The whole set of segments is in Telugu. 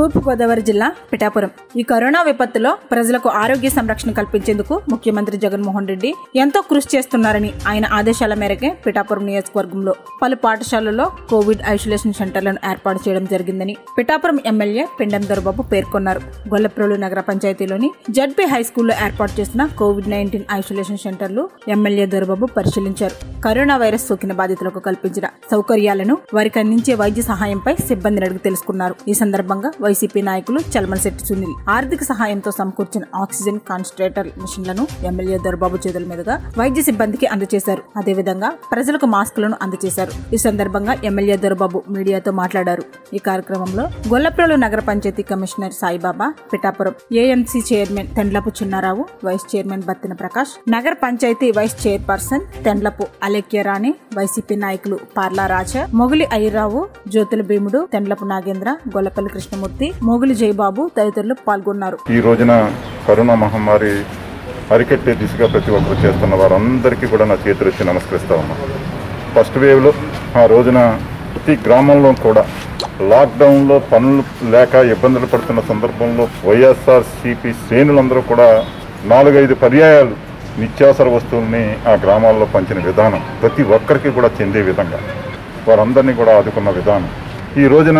తూర్పుగోదావరి జిల్లా పిఠాపురం ఈ కరోనా విపత్తులో ప్రజలకు ఆరోగ్య సంరక్షణ కల్పించేందుకు ముఖ్యమంత్రి జగన్మోహన్ రెడ్డి ఎంతో కృషి చేస్తున్నారని ఆయన ఆదేశాల మేరకే పిఠాపురం నియోజకవర్గంలో పలు పాఠశాలల్లో కోవిడ్ ఐసోలేషన్ సెంటర్లను ఏర్పాటు చేయడం జరిగిందని పిఠాపురం ఎమ్మెల్యే పిండం దొరబాబు పేర్కొన్నారు గొల్లప్రోలు నగర పంచాయతీలోని జడ్పీ హై స్కూల్లో ఏర్పాటు చేసిన కోవిడ్ నైన్టీన్ ఐసోలేషన్ సెంటర్లు ఎమ్మెల్యే దొరబాబు పరిశీలించారు కరోనా వైరస్ సోకిన బాధితులకు కల్పించిన సౌకర్యాలను వారికి అందించే వైద్య సహాయంపై సిబ్బందిని అడిగి తెలుసుకున్నారు ఈ సందర్భంగా వైసీపీ నాయకులు చల్మలశెట్టి సునీల్ ఆర్థిక సహాయంతో సమకూర్చిన ఆక్సిజన్ కాన్సన్ట్రేటర్ మిషన్లను ఎమ్మెల్యే దొరబాబు చేతుల మీదుగా వైద్య సిబ్బందికి అందజేశారు అదేవిధంగా ప్రజలకు మాస్కులను అందజేశారు ఈ సందర్భంగా ఎమ్మెల్యే దొరబాబు మీడియాతో మాట్లాడారు ఈ కార్యక్రమంలో గొల్లప్రోలు నగర panchayat commissioner Saibaba Pithapuram AMC chairman Tendlapu Chinnarao vice chairman Battina Prakash నగర panchayat vice chairperson Tendlapu Alekyarani YCP నాయకులు పార్లా రాజా మొగులి అయ్యరావు జ్యోతుల భీముడు తెండ్లపు నాగేంద్ర గొల్లపల్లి కృష్ణమూర్తి మొగులి జయబాబు తదితరులు పాల్గొన్నారు ఈ రోజున కరోనా మహమ్మారి అరికట్టే దిశగా ప్రతి ఒక్కరు చేస్తున్న వారందరికీ కూడా నా చేతులు వచ్చి నమస్కరిస్తా ఉన్నా ఫస్ట్ వేవ్లో ఆ రోజున ప్రతి గ్రామంలో కూడా లాక్డౌన్లో పనులు లేక ఇబ్బందులు పడుతున్న సందర్భంలో వైఎస్ఆర్ సిపి శ్రేణులందరూ కూడా నాలుగైదు పర్యాయాలు నిత్యావసర వస్తువుల్ని ఆ గ్రామాల్లో పంచిన విధానం ప్రతి ఒక్కరికి కూడా చెందే విధంగా వారందరినీ కూడా ఆదుకున్న విధానం ఈ రోజున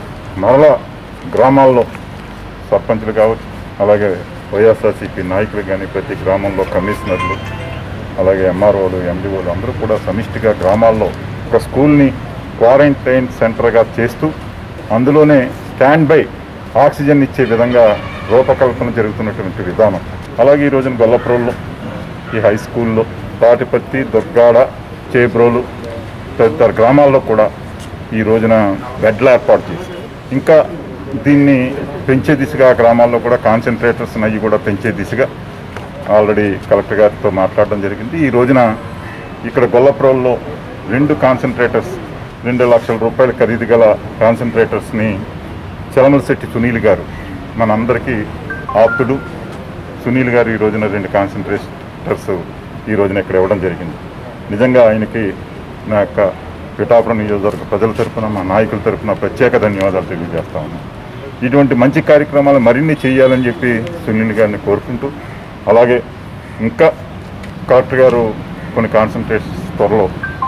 మరలా గ్రామాల్లో సర్పంచులు కావచ్చు అలాగే వైఎస్ఆర్సీపీ నాయకులు కానీ ప్రతి గ్రామంలో కమిషనర్లు అలాగే ఎంఆర్ఓలు ఎండిఓలు అందరూ కూడా సమిష్టిగా గ్రామాల్లో ఒక స్కూల్ని క్వారంటైన్ సెంటర్గా చేస్తూ అందులోనే స్టాండ్ బై ఆక్సిజన్ ఇచ్చే విధంగా రూపకల్పన జరుగుతున్నటువంటి విధానం అలాగే ఈ రోజున గొల్లప్రోల్లో ఈ హై స్కూల్లో తాటిపత్తి దుర్గాడ చేబ్రోలు తదితర గ్రామాల్లో కూడా ఈ రోజున బెడ్లు ఏర్పాటు చేసి ఇంకా దీన్ని పెంచే దిశగా ఆ గ్రామాల్లో కూడా కాన్సన్ట్రేటర్స్ అవి కూడా పెంచే దిశగా ఆల్రెడీ కలెక్టర్ గారితో మాట్లాడడం జరిగింది ఈ రోజున ఇక్కడ గొల్లప్రోల్లో రెండు కాన్సన్ట్రేటర్స్ రెండు లక్షల రూపాయల ఖరీదు గల కాన్సన్ట్రేటర్స్ని చలమలశెట్టి సునీల్ గారు మనందరికీ ఆప్తుడు సునీల్ గారు ఈ రోజున రెండు కాన్సన్ట్రేటర్స్ ఈ రోజున ఇక్కడ ఇవ్వడం జరిగింది నిజంగా ఆయనకి నా యొక్క పిఠాపురం నియోజకవర్గ ప్రజల తరపున మా నాయకుల తరపున ప్రత్యేక ధన్యవాదాలు తెలియజేస్తా ఉన్నాను ఇటువంటి మంచి కార్యక్రమాలు మరిన్ని చేయాలని చెప్పి సునీల్ గారిని కోరుకుంటూ అలాగే ఇంకా కలెక్టర్ గారు కొన్ని కాన్సన్ట్రేషన్స్ త్వరలో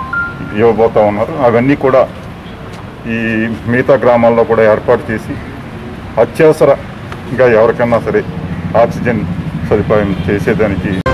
ఇవ్వబోతా ఉన్నారు అవన్నీ కూడా ఈ మిగతా గ్రామాల్లో కూడా ఏర్పాటు చేసి అత్యవసరంగా ఎవరికన్నా సరే ఆక్సిజన్ సదుపాయం చేసేదానికి